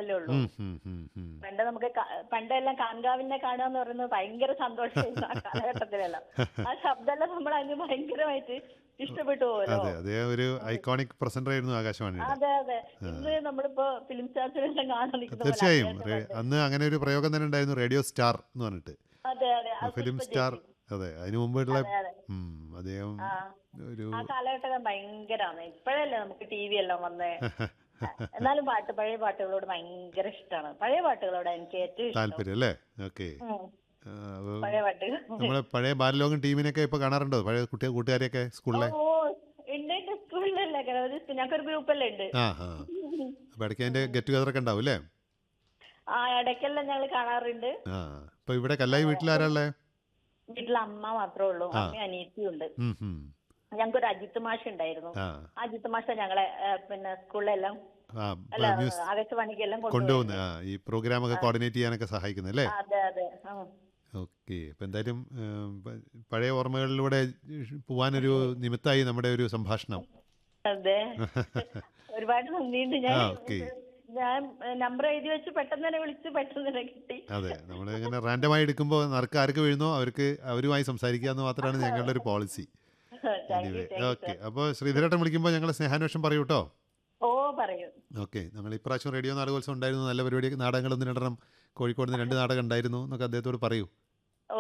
ഇപ്പോഴല്ലേ ഉള്ളൂ ഉം, ഉം, ഉം, ഉം. പണ്ട് നമുക്ക് ക- പണ്ടെല്ലാം കാൺകാവിനെ കാണുക എന്ന് പറയുന്നത് ഭയങ്കര സന്തോഷമായിരുന്നു ആ കാലഘട്ടത്തിലെല്ലാം ആ ശബ്ദമെല്ലാം നമ്മൾ അതിന് ഭയങ്കരമായിട്ട് ഇഷ്ടപ്പെട്ടു പോകല്ലോ അതെ അതേ ഒരു ഐക്കോണിക് പ്രസന്റർ ആയിരുന്നു ആകാശവാണിയുടെ അതെ അതെ ഇന്ന് നമ്മളിപ്പോ ഫിലിം സ്റ്റാർസിലെല്ലാം കാണാൻ നിൽക്കുന്ന പോലെ തീർച്ചയായും ആദ്യമായിട്ട് റേ- കണ്ടു. അന്ന് അങ്ങനെ ഒരു പ്രയോഗം തന്നെ ഉണ്ടായിരുന്നു റേഡിയോ സ്റ്റാർ എന്ന് പറഞ്ഞിട്ട് അതെ അതെ ആ ഫിലിം പുഷ്പ സ്റ്റാർ ചേച്ചി. അതെ അതിനു മുമ്പുള്ള അതെ അതെ ഉം, അദ്ദേഹം ആ ഒരു ആ കാലഘട്ടം ഭയങ്കരമാണ് ഇപ്പോഴല്ലേ നമുക്ക് ടി വി എല്ലാം വന്നേ എന്നാലും പാട്ട് പഴയ പാട്ടുകളോട് ഭയങ്കര ഇഷ്ടമാണ് പഴയ പാട്ടുകളോട് എനിക്ക് ഏറ്റവും ഇഷ്ടം താല്പര്യം അല്ലേ ഓക്കെ ഉം. പഴയ പാട്ടുകൾ നമ്മളെ പഴയ ബാലലോകം ടീമിനൊക്കെ ഇപ്പൊ കാണാറുണ്ടോ പഴയ കുട്ടികൾ കൂട്ടുകാരെയൊക്കെ സ്കൂളിലെ ഓ ഉണ്ട് ഉണ്ട് സ്കൂളിലല്ലേ ഒരു ഞങ്ങൾക്കൊരു ഗ്രൂപ്പല്ലേ ഉണ്ട് ആ ആ അപ്പൊ ഇടയ്ക്ക് അതിന്റെ ഗെറ്റ് ടുഗദർ ഒക്കെ ഉണ്ടാവും അല്ലേ ആ ഇടയ്ക്കെല്ലാം ഞങ്ങൾ കാണാറുണ്ട് ആ ഇപ്പൊ ഇവിടെ കല്ലായി വീട്ടിലാരാളേ വീട്ടിൽ അമ്മ മാത്രമേ ഉള്ളൂ അമ്മയും അനിയത്തിയും ഉണ്ട് ഉം ഉം. ഞങ്ങൾക്കൊരു അജിത്ത് മാഷ് ഉണ്ടായിരുന്നു ആ അജിത്ത് മാഷ ഞങ്ങളെ ഏ, പിന്നെ സ്കൂളിലെല്ലാം ആ അല്ല മ്യൂസ് ആകാശവാണിക്കെല്ലാം കൊണ്ടുപോകുന്ന ആ ഈ പ്രോഗ്രാം ഒക്കെ കോർഡിനേറ്റ് ചെയ്യാനൊക്കെ സഹായിക്കുന്നത് അല്ലേ അതെ അതെ ആ. ഓക്കെ അപ്പം എന്തായാലും ഏം, പ- പഴയ ഓർമ്മകളിലൂടെ പോവാനൊരു നിമിത്തമായി നമ്മുടെ ഒരു സംഭാഷണം അതെ ഒരുപാട് നന്ദിയുണ്ട് ഞാൻ ആ, ഓക്കേ. ഞാൻ നമ്പർ എഴുതി വെച്ച് പെട്ടെന്ന് തന്നെ വിളിച്ച് പെട്ടെന്ന് തന്നെ കിട്ടി അതെ നമ്മൾ ഇങ്ങനെ റാൻഡമായി എടുക്കുമ്പോൾ നറുക്ക് ആർക്ക് വീഴുന്നോ അവർക്ക് അവരുമായി സംസാരിക്കുക എന്ന് മാത്രമാണ് ഞങ്ങളുടെ ഒരു policy thank you thank okay അപ്പോൾ ശ്രീധരേട്ടൻ വിളിക്കുമ്പോൾ ഞങ്ങൾ സ്നേഹാന്വേഷണം പറയൂ കേട്ടോ ഓ പറയൂ ഓക്കെ ഞങ്ങൾ ഇപ്രാവശ്യം റേഡിയോ നാടകോത്സവം ഉണ്ടായിരുന്നു നല്ല പരിപാടി നാടകങ്ങൾ ഒന്ന് രണ്ടെണ്ണം കോഴിക്കോട് നിന്ന് രണ്ട് നാടകം ഉണ്ടായിരുന്നു എന്നൊക്കെ അദ്ദേഹത്തോട് പറയൂ ഓ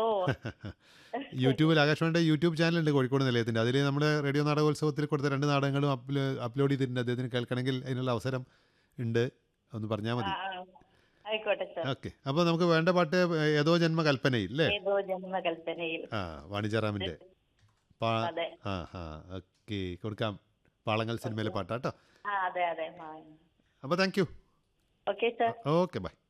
യൂട്യൂബിൽ ആകാശവാണിയുടെ യൂട്യൂബ് ചാനലുണ്ട് കോഴിക്കോട് നിലയത്തിൻ്റെ അതിൽ നമ്മുടെ റേഡിയോ നാടകോത്സവത്തിൽ കൊടുത്ത രണ്ട് നാടകങ്ങളും അപ്ലോ അപ്ലോഡ് ചെയ്തിട്ടുണ്ട് അദ്ദേഹത്തിന് കേൾക്കണമെങ്കിൽ അതിനുള്ള അവസരം ഉണ്ട് ഒന്ന് പറഞ്ഞാൽ ആ, മതി ആ. ആയിക്കോട്ടെ സാർ ഓക്കെ അപ്പോൾ നമുക്ക് വേണ്ട പാട്ട് ഏതോ ജന്മ കൽപ്പനയിൽ അല്ലേ ഏതോ ജന്മകൽപ്പനയിൽ ആ വാണിജ്യറാമിൻ്റെ പാ അതെ ആ ആ ഓക്കെ കൊടുക്കാം പാളങ്ങൾ സിനിമയിലെ പാട്ടാട്ടോ ആ അതെ അതെ അപ്പോൾ thank you okay sir okay by